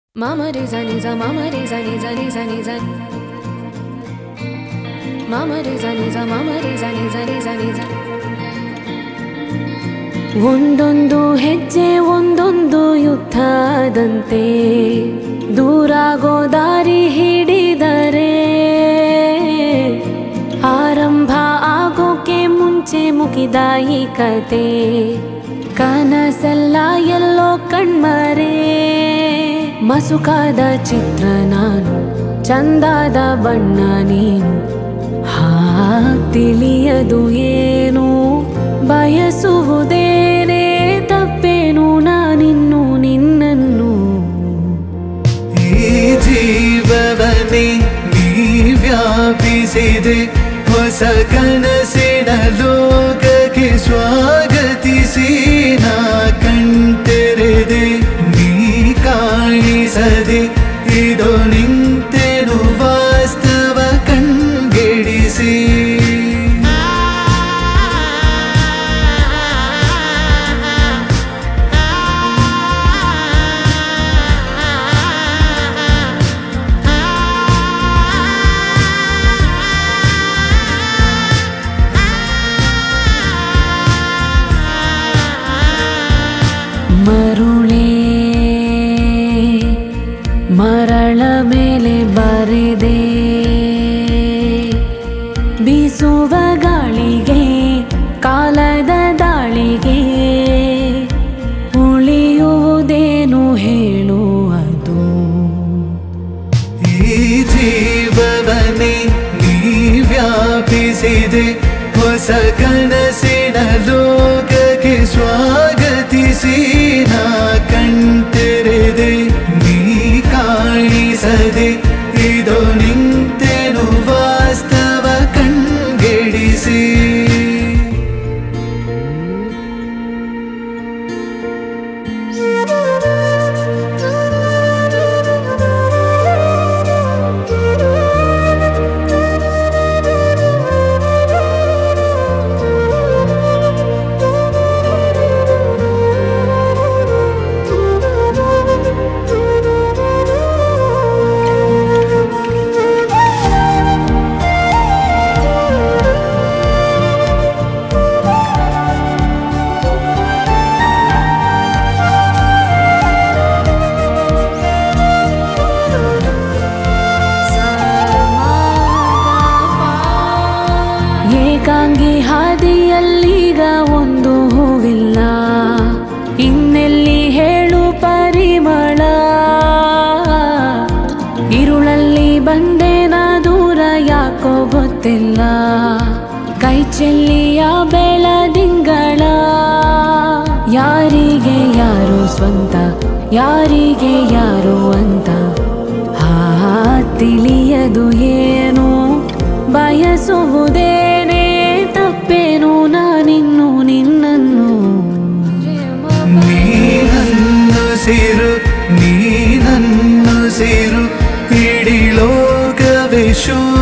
Mama re za ni za mama re za ni za ni za ni za Mama re za ni za mama re za ni za ni za ni za ಒಂದೊಂದು ಹೆಜ್ಜೆ ಒಂದೊಂದು ಯುದ್ಧದಂತೆ ದೂರಾಗೋ ದಾರಿ ಹಿಡಿದರೆ ಆರಂಭ ಆಗೋಕೆ ಮುಂಚೆ ಮುಗಿದ ಈ ಕತೆ ಕನಸೆಲ್ಲ ಎಲ್ಲೋ ಕಣ್ಮರೆ ಮಸುಕಾದ ಚಿತ್ರ ನಾನು ಚಂದಾದ ಬಣ್ಣ ನೀನು ಹಾ ತಿಳಿಯದು ಏನು ಬಯಸುವುದೇನೇ ತಪ್ಪೇನು ನಾನಿನ್ನು ನಿನ್ನನ್ನು ಈ ಜೀವವನೇ ನೀ ವ್ಯಾಪಿಸಿದೆ ಹೊಸ ಕನಸಿನ ಲೋಕಕ್ಕೆ ಸ್ವಾಗತಿಸಿ ನಾ ಕಣ್ತೆರೆದೆ ನೀ ಕಾಣಿಸದೆ ಇದು ನಿಂತೆನು ವಾಸ್ತವ ಕಣ್ಗೆಡಿಸಿ ಮರುಳೇ ಮರಳ ಮೇಲೆ ಬರೆದೆ ಬೀಸುವ ಗಾಳಿಗೆ ಕಾಲದ ದಾಳಿಗೆ ಉಳಿಯುವುದೇನು ಹೇಳುವುದು ಈ ಜೀವವನೇ ನೀ ವ್ಯಾಪಿಸಿದೆ ಹೊಸ ಕನಸಿನ ಲೋಕಕ್ಕೆ ಸ್ವಾಗತಿಸಿ ನಾ ಕಣ್ತೆರೆದೆ ನೀ ಕಾಣಿಸದೆ ಇದು ನಿಂತೆನು ವಾಸ್ತವ ಕಣ್ಗೆಡಿಸಿ ಏಕಾಂಗಿ ಹಾದಿಯಲ್ಲೀಗ ಒಂದು ಹೂವಿಲ್ಲ ಇನ್ನೆಲ್ಲಿ ಹೇಳು ಪರಿಮಳ ಇರುಳಲ್ಲಿ ಬಂದೇನ ದೂರ ಯಾಕೋ ಗೊತ್ತಿಲ್ಲ ಕೈ ಚೆಲ್ಲಿಯ ಬೆಳದಿಂಗಳ ಯಾರಿಗೆ ಯಾರು ಸ್ವಂತ ಯಾರಿಗೆ ಯಾರು ಅಂತ ಹಾ ತಿಳಿಯದು ಏನು ಬಯಸುವುದೇನೇ ತಪ್ಪೇನು ನಾನಿನ್ನು ನಿನ್ನನ್ನು ನೀನನ್ನು ಸೇರು ನೀನನ್ನು ಸೇರು ಇಡೀ ಲೋಕವೇ ಶೂನ್ಯ